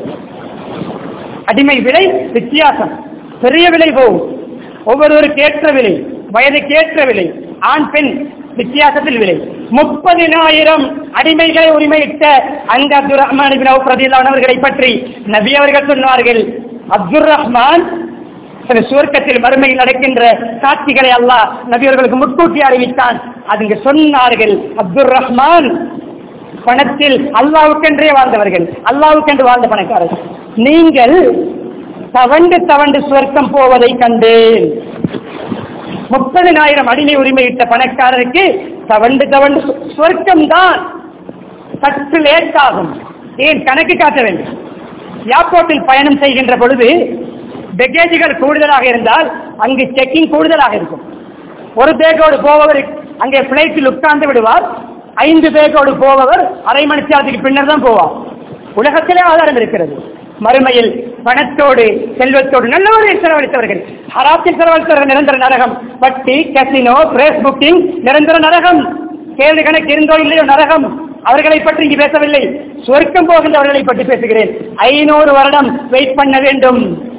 அடிமை விலை வித்தியாசம் பெரிய விலை போகும் ஒவ்வொருவருக்கு ஏற்ற விலை வயதுக்கு ஏற்ற விலை ஆண் பெண் வித்தியாசத்தில் விலை முப்பதினாயிரம் அடிமைகளை உரிமையிட்ட அந்த அப்துல் ரஹ்மான் இப்னு அவுஃப் ரலியல்லாஹு அவர்களை பற்றி நபி அவர்கள் சொன்னார்கள் அப்துல் ரஹ்மான் சில சுவர்க்கத்தில் மறுமையில் நடக்கின்ற காட்சிகளை அல்லாஹ் நபி அவர்களுக்கு முன்கூட்டி அறிவித்தான் அதுங்க சொன்னார்கள் அப்துல் ரஹ்மான் பணத்தில் அல்லாவுக்கென்றே வாழ்ந்தவர்கள் அல்லாவுக்கென்று வாழ்ந்த பணக்காரர்கள் நீங்கள் தவண்டு தவண்டு சுவர்க்கம் போவதை கண்டேன் முப்பதினாயிரம் அடிமை உரிமையிட்ட பணக்காரருக்கு தவண்டு தவண்டு சு- சுவர்க்கம் தான் சற்று லேட் ஆகும் ஏன் கணக்கு காட்ட வேண்டும் ஏர்போர்ட்டில் பயணம் செய்கின்ற பொழுது பேக்கேஜுகள் கூடுதலாக இருந்தால் அங்கு செக்கிங் கூடுதலாக இருக்கும் ஒரு பேக்கோடு போபவர் அங்கே பிளைட்டில் உட்கார்ந்து விடுவார் ஐந்து பேக்கோடு போபவர் அரை மணி நேரத்துக்கு பின்னர் தான் போவார் உலகத்திலே ஆதாரம் இருக்கிறது மறுமையில் பணத்தோடு செல்வத்தோடு நல்லவரை செலவழித்தவர்கள் ஹராத்தில் செலவழித்தவர்கள் நிரந்தர நரகம் வட்டி கசினோ பிரேஸ் புக்கிங் நிரந்தர நரகம் கேள்வி கணக்கு இருந்தோ இல்லையோ நரகம் அவர்களை பற்றி இங்கு பேசவில்லை சொர்க்கம் போகின்றவர்களை பற்றி பேசுகிறேன் ஐநூறு வருடம் வெயிட் பண்ண வேண்டும்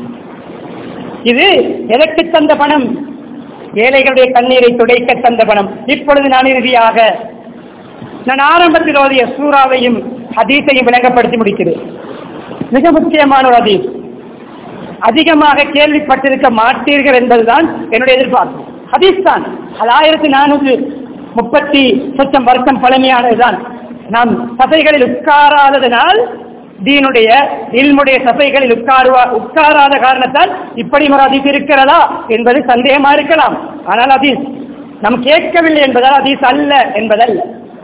இது எதற்கு தந்த பணம் ஏழைகளுடைய கண்ணீரை துடைக்க தந்த பணம் இப்பொழுது நான் இறுதியாக நான் ஆரம்பத்தில் ஓதிய சூறாவையும் ஹதீஸையும் விளங்கப்படுத்தி முடிக்கிறேன் மிக முக்கியமான ஒரு ஹதீஸ் அதிகமாக கேள்விப்பட்டிருக்க மாட்டீர்கள் என்பதுதான் என்னுடைய எதிர்பார்ப்பு ஹதீஸ் தான் அது ஆயிரத்தி நானூற்று முப்பத்தி சொச்சம் வருஷம் பழமையானதுதான் நாம் சபைகளில் உட்காராததனால் தீனுடைய இல்முடைய சபைகளில் உட்காருவா உட்காராத காரணத்தால் இப்படி ஒரு ஹதீஸ் இருக்கிறதா என்பது சந்தேகமா இருக்கலாம் ஆனால் ஹதீஸ் நாம் கேட்கவில்லை என்பதால் ஹதீஸ் அல்ல என்பதல்ல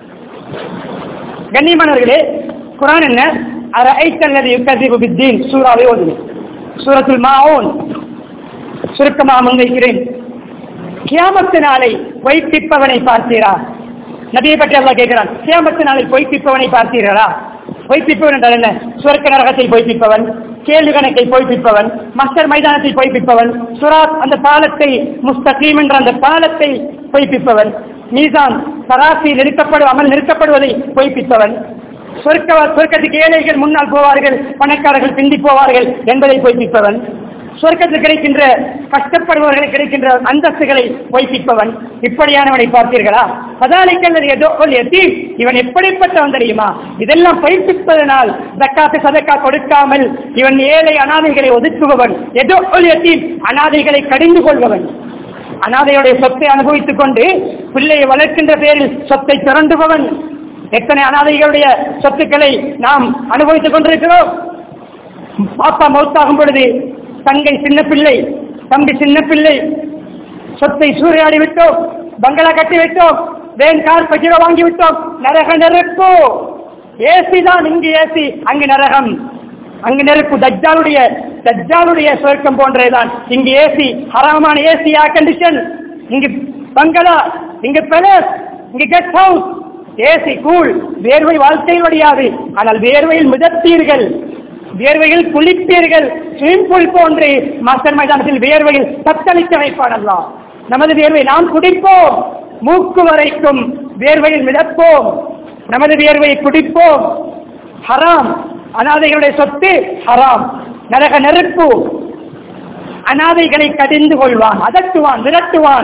கண்ணியமானவர்களே குரான் என்ன அரஐத்தல்லது யுக்கதிபு பித்தீன் சூறாவை ஓதுங்க சூரத்துல் மாவோன் சுருக்கமாக முன்வைக்கிறேன் கியாமத்து நாளை பொய்ப்பிப்பவனை பார்த்தீரா நபியை பற்றி அல்லாஹ் கேட்கிறான் கியாமத்து நாளை பொய்ப்பிப்பவனை பார்த்தீர்களா பொய்ப்பிப்பவன் என்றால் என்ன சுவர்க்க நரகத்தை பொய்ப்பிப்பவன் கேள்வி கணக்கை பொய்ப்பிப்பவன் மஸ்டர் மைதானத்தை பொய்ப்பிப்பவன் சுராத் அந்த பாலத்தை முஸ்தகீம் என்ற அந்த பாலத்தை பொய்ப்பிப்பவன் மீசான் சராசி நிறுத்தப்படுவாமல் நிறுத்தப்படுவதை பொய்ப்பிப்பவன் சொர்க்க சொர்க்கத்துக்கு ஏழைகள் முன்னால் போவார்கள் பணக்காரர்கள் பிந்தி போவார்கள் என்பதை பொய்ப்பிப்பவன் சொர்க்கத்தில் கிடைக்கின்ற கஷ்டப்படுபவர்களுக்கு கிடைக்கின்ற அந்தஸ்துகளை வைப்பிப்பவன் இப்படியானவனை பார்த்தீர்களா பதாலிக்கல்லது ஏதோ எத்தீம் இவன் எப்படிப்பட்டவன் தெரியுமா இதெல்லாம் பயிற்சிப்பதனால் தக்காத்து சதக்கா கொடுக்காமல் இவன் ஏழை அனாதைகளை ஒதுக்குபவன் ஏதோ எத்தீம் அனாதைகளை கடிந்து கொள்பவன் அனாதையுடைய சொத்தை அனுபவித்துக் கொண்டு பிள்ளையை வளர்க்கின்ற பேரில் சொத்தை திரண்டுபவன் எத்தனை அனாதைகளுடைய சொத்துக்களை நாம் அனுபவித்துக் கொண்டிருக்கிறோம் பாப்பா மௌத்தாகும் பொழுது தங்கை சின்ன பிள்ளை தம்பி சின்ன பிள்ளை சொத்தை சூறையாடி விட்டோம் பங்களா கட்டி விட்டோம் வேன் கார் பஜிரோ வாங்கி விட்டோம் நரக நெருப்பு ஏசி தான் இங்கு ஏசி அங்கு நரகம் அங்கு நெருப்பு தஜ்ஜாலுடைய தஜ்ஜாலுடைய சுவர்க்கம் போன்றதுதான் இங்கு ஏசி ஹராமான ஏசி ஏர் கண்டிஷன் இங்கு பங்களா இங்கு பேலஸ் இங்கு கெஸ்ட் ஹவுஸ் ஏசி கூல் வேர்வை வாழ்க்கையில் வடியாது ஆனால் வேர்வையில் மிதத்தீர்கள் வேர்வையில் குளிப்பீர்கள் ஸ்விமிங் பூல் போன்று மாஸ்டர் மைதானத்தில் வேர்வையில் தத்தளிக்க வைப்பானல்லா நமது வேர்வை நாம் குடிப்போம் மூக்கு வரைக்கும் வேர்வையில் மிதப்போம் நமது வேர்வையை குடிப்போம் ஹராம் அனாதைகளுடைய சொத்து ஹராம் நரக நெருப்பு அனாதைகளை கடிந்து கொள்வான் அதட்டுவான் விரட்டுவான்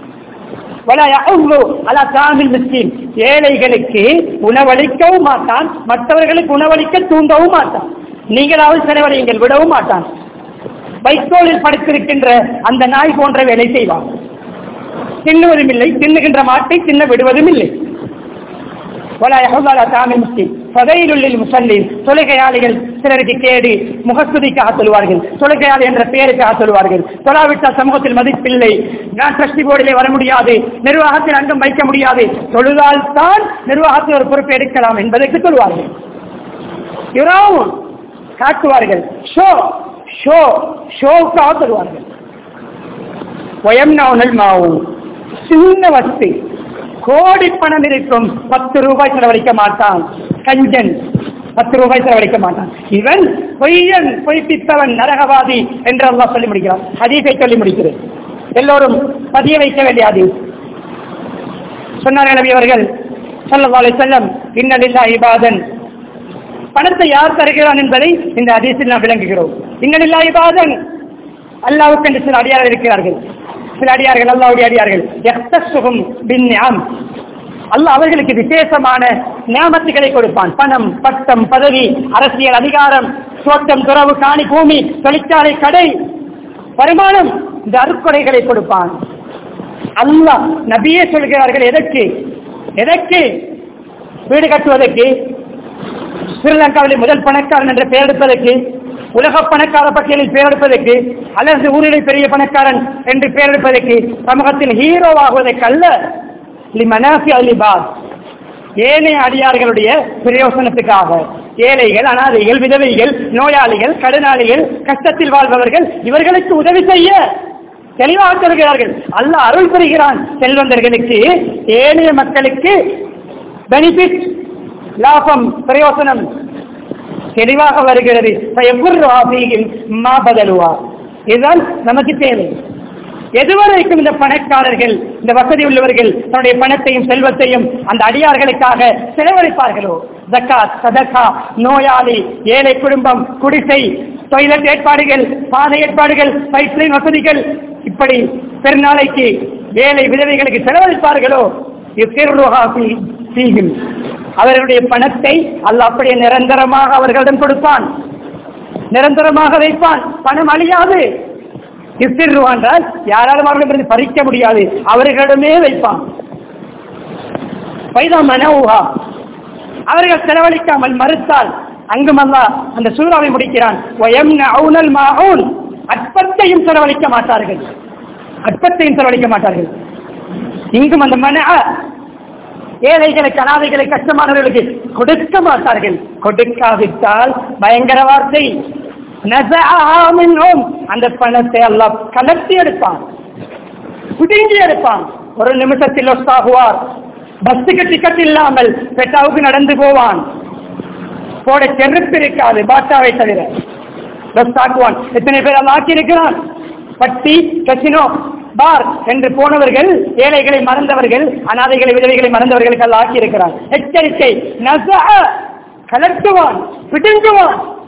ஏழைகளுக்கு உணவளிக்கவும் மாட்டான் மற்றவர்களுக்கு உணவளிக்க தூண்டவும் மாட்டான் நீங்களாவது செலவழியுங்கள் விடவும் மாட்டான் வைக்கோலில் படுத்திருக்கின்ற அந்த நாய் போன்ற வேலை செய்வான் தின்னுவதும் இல்லை தின்னுகின்ற மாட்டை தின்ன விடுவதும் இல்லை தொலைகையாளிகள் சிலருக்கு கேடு முகஸ்துதிக்காக சொல்வார்கள் தொலைகையாளி என்ற பெயருக்காக சொல்வார்கள் தொழாவிட்டால் சமூகத்தில் மதிப்பில்லை நான் ட்ரஸ்டி போர்டிலே வர முடியாது நிர்வாகத்தில் அங்கம் வைக்க முடியாது தொழுதால் தான் நிர்வாகத்தில் ஒரு பொறுப்பு எடுக்கலாம் என்பதற்கு சொல்வார்கள் இவராவும் காட்டுவார்கள் ஷோ ஷோ ஷோக்காக தருவார்கள் வயம்னாவுனல் மாவும் சின்ன வஸ்து கோடி பணம் இருக்கும் பத்து ரூபாய் செலவழிக்க மாட்டான் கஞ்சன் பத்து ரூபாய் செலவழிக்க மாட்டான் இவன் பொய்யன் பொய்ப்பித்தவன் நரகவாதி என்று அல்லா சொல்லி முடிக்கிறான் ஹதீஸை சொல்லி முடிக்கிறேன் எல்லோரும் பதிய வைக்க வேண்டிய ஹதீஸ் சொன்னார்கள் நபி அவர்கள் சொல்லவாலை செல்லம் இன்னலில்லா இபாதன் பணத்தை யார் தருகிறான் என்பதை இந்த அதிசயில் நாம் விளங்குகிறோம் இன்னலில்லா இபாதன் அல்லாவுக்கு என்று சில அடியார்கள் இருக்கிறார்கள் சில அடியார்கள் அல்லாவுடைய அடியார்கள் எத்தசுகம் பின்யாம் அல்லாஹ் அவர்களுக்கு விசேஷமான நியாமத்துகளை கொடுப்பான் பணம் பட்டம் பதவி அரசியல் அதிகாரம் தோட்டம் துறவு காணி பூமி தொழிற்சாலை கடை வருமானம் இந்த அருக்கொடைகளை கொடுப்பான் அல்லாஹ் நபியே சொல்கிறார்கள் எதற்கு எதற்கு வீடு கட்டுவதற்கு ஸ்ரீலங்காவிலே முதல் பணக்காரன் என்ற பெயர் எடுப்பதற்கு உலக பணக்கார பட்டியலில் பெயர் எடுப்பதற்கு அல்லது ஊரிலே பெரிய பணக்காரன் என்று பெயர் எடுப்பதற்கு சமூகத்தில் ஹீரோவாகுவதற்கு அல்ல மனாசி அலிபாத் ஏழை அடியார்களுடைய பிரயோசனத்துக்காக ஏழைகள் அனாதைகள் விதவைகள் நோயாளிகள் கடனாளிகள் கஷ்டத்தில் வாழ்பவர்கள் இவர்களுக்கு உதவி செய்ய தெளிவாக சொல்கிறார்கள் அல்ல அருள் பெறுகிறான் செல்வந்தர்களுக்கு ஏழைய மக்களுக்கு பெனிஃபிட் லாபம் பிரயோசனம் தெளிவாக வருகிறது மா பதலுவா இதுதான் நமக்கு தேவை எதுவரைக்கும் இந்த பணக்காரர்கள் இந்த வசதி உள்ளவர்கள் தன்னுடைய பணத்தையும் செல்வத்தையும் அந்த அடியார்களுக்காக செலவழிப்பார்களோ ஜக்காத் சதக்கா நோயாளி ஏழை குடும்பம் குடிசை டொய்லெட் ஏற்பாடுகள் பாதை ஏற்பாடுகள் பைப்லைன் வசதிகள் இப்படி பெருநாளைக்கு ஏழை விதவைகளுக்கு செலவழிப்பார்களோ அவர்களுடைய பணத்தை அல்ல அப்படியே நிரந்தரமாக அவர்களிடம் கொடுப்பான் நிரந்தரமாக வைப்பான் பணம் அழியாது என்றால் யாராலும் அவர்களிடம் பறிக்க முடியாது அவர்களிடமே வைப்பான் மனவுகா அவர்கள் செலவழிக்காமல் மறுத்தால் அங்கும் அல்ல அந்த சூறாவை முடிக்கிறான் அற்பத்தையும் செலவழிக்க மாட்டார்கள் அற்பத்தையும் செலவழிக்க மாட்டார்கள் இங்கும் அந்த மன ஏழைகளுக்கு அனாதைகளை கஷ்டமானவர்களுக்கு கொடுக்க மாட்டார்கள் கொடுக்காவிட்டால் பயங்கர வார்த்தை அந்த பணத்தை எல்லாம் கலர்த்தி எடுப்பான் குடுங்கி எடுப்பான் ஒரு நிமிஷத்தில் ஆகுவார் பஸ்ஸுக்கு டிக்கெட் இல்லாமல் பெட்டாவுக்கு நடந்து போவான் போட செருப்பு இருக்காது பாட்டாவை தவிர பஸ் ஆக்குவான் எத்தனை பேர் அல்ல ஆக்கி இருக்கிறான் பட்டி கசினோ பார் என்று போனவர்கள் ஏழைகளை மறந்தவர்கள் அனாதைகளை விதவைகளை மறந்தவர்களுக்கு அல்ல ஆக்கி இருக்கிறார் எச்சரிக்கை கலர்த்துவான் பிடுங்குவான்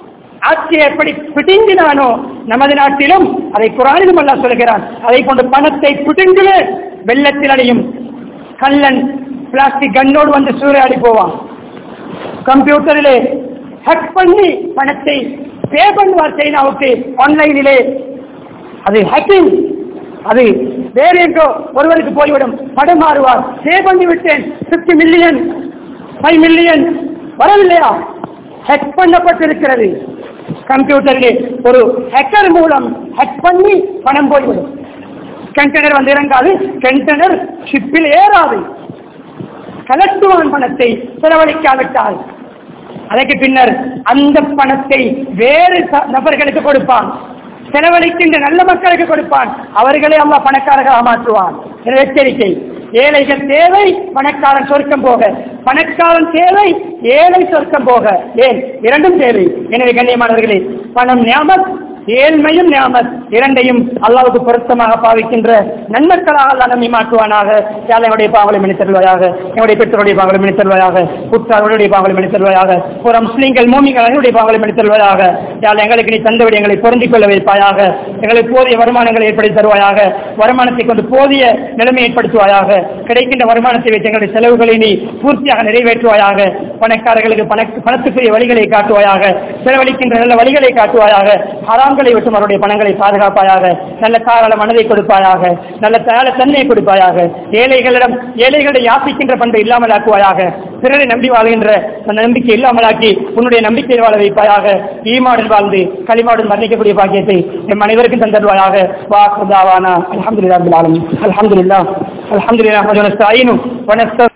ஆட்சியை எப்படி பிடுங்கினானோ நமது நாட்டிலும் அதை குரானிலும் அல்லாஹ் சொல்கிறான் அதை கொண்டு பணத்தை பிடுங்குல வெள்ளத்தில் அடையும் கல்லன் பிளாஸ்டிக் கண்ணோடு வந்து சூறையாடி போவான் கம்ப்யூட்டரிலே ஹேக் பண்ணி பணத்தை பே பண்ணுவார் சைனாவுக்கு ஆன்லைனிலே அது ஹேக்கிங் அது வேற எங்கோ ஒருவருக்கு போய்விடும் படம் மாறுவார் பே பண்ணி விட்டேன் பிப்டி மில்லியன் ஃபைவ் மில்லியன் வரவில்லையா ஹேக் பண்ணப்பட்டிருக்கிறது கம்ப்யூட்டரிலே ஒரு ஹேக்கர் மூலம் ஹேக் பண்ணி பணம் போய்விடும் கண்டெய்னர் வந்து இறங்காது கண்டெய்னர் ஷிப்பில் ஏறாது கலட்டுவான் பணத்தை செலவழிக்காவிட்டால் அதற்கு பின்னர் அந்த பணத்தை வேறு ச- நபர்களுக்கு கொடுப்பான் செலவழிக்கின்ற நல்ல மக்களுக்கு கொடுப்பான் அவர்களே அம்மா பணக்காரர்களாக மாற்றுவான் என எச்சரிக்கை ஏழைகள் தேவை பணக்காரன் சொர்க்கம் போக பணக்காரன் தேவை ஏழை சொர்க்கம் போக ஏன் இரண்டும் தேவை எனவே கண்ணியமானவர்களே பணம் ஞாபகம் ஏழ்மையும் ஞாபகம் இரண்டையும் அல்லாவுக்கு பொருத்தமாக பாவிக்கின்ற நன்மக்களாக அல்லா நம்மை மாற்றுவானாக யாழ் என்னுடைய பாவங்களை மன்னித்தருவாயாக என்னுடைய பெற்றோருடைய பாவங்களை மன்னித்தருவாயாக உற்றார்களுடைய பாவங்களை மன்னித்தருவாயாக ஒரு முஸ்லீம்கள் மூமிகள் என்னுடைய பாவங்களை மன்னித்தருவாயாக யாழ் எங்களுக்கு நீ தந்த விடயங்களை பொருந்திக் கொள்ள வைப்பாயாக எங்களுக்கு போதிய வருமானங்களை ஏற்படுத்தி தருவாயாக வருமானத்தை கொண்டு போதிய நிலைமை ஏற்படுத்துவாயாக கிடைக்கின்ற வருமானத்தை வைத்து எங்களுடைய செலவுகளை நீ பூர்த்தியாக நிறைவேற்றுவாயாக பணக்காரர்களுக்கு பண பணத்துக்குரிய வழிகளை காட்டுவாயாக செலவழிக்கின்ற நல்ல வழிகளை காட்டுவாயாக ஹராம்களை விட்டு அவருடைய பணங்களை பாதுகாப்பாயாக நல்ல தாராள மனதை கொடுப்பாயாக நல்ல தாராள தன்மையை கொடுப்பாயாக ஏழைகளிடம் ஏழைகளை யாசிக்கின்ற பண்பை இல்லாமல் ஆக்குவாயாக பிறரை நம்பி வாழ்கின்ற அந்த நம்பிக்கை இல்லாமலாக்கி உன்னுடைய நம்பிக்கை வாழ வைப்பாயாக ஈமாடன் வாழ்ந்து களிமாடன் மரணிக்கக்கூடிய பாக்கியத்தை எம் அனைவருக்கும் தந்தருவாயாக வாக்குதாவானா அலமதுல்லா அலமதுல்லா அலமதுல்லா ونستعينه ونستغفره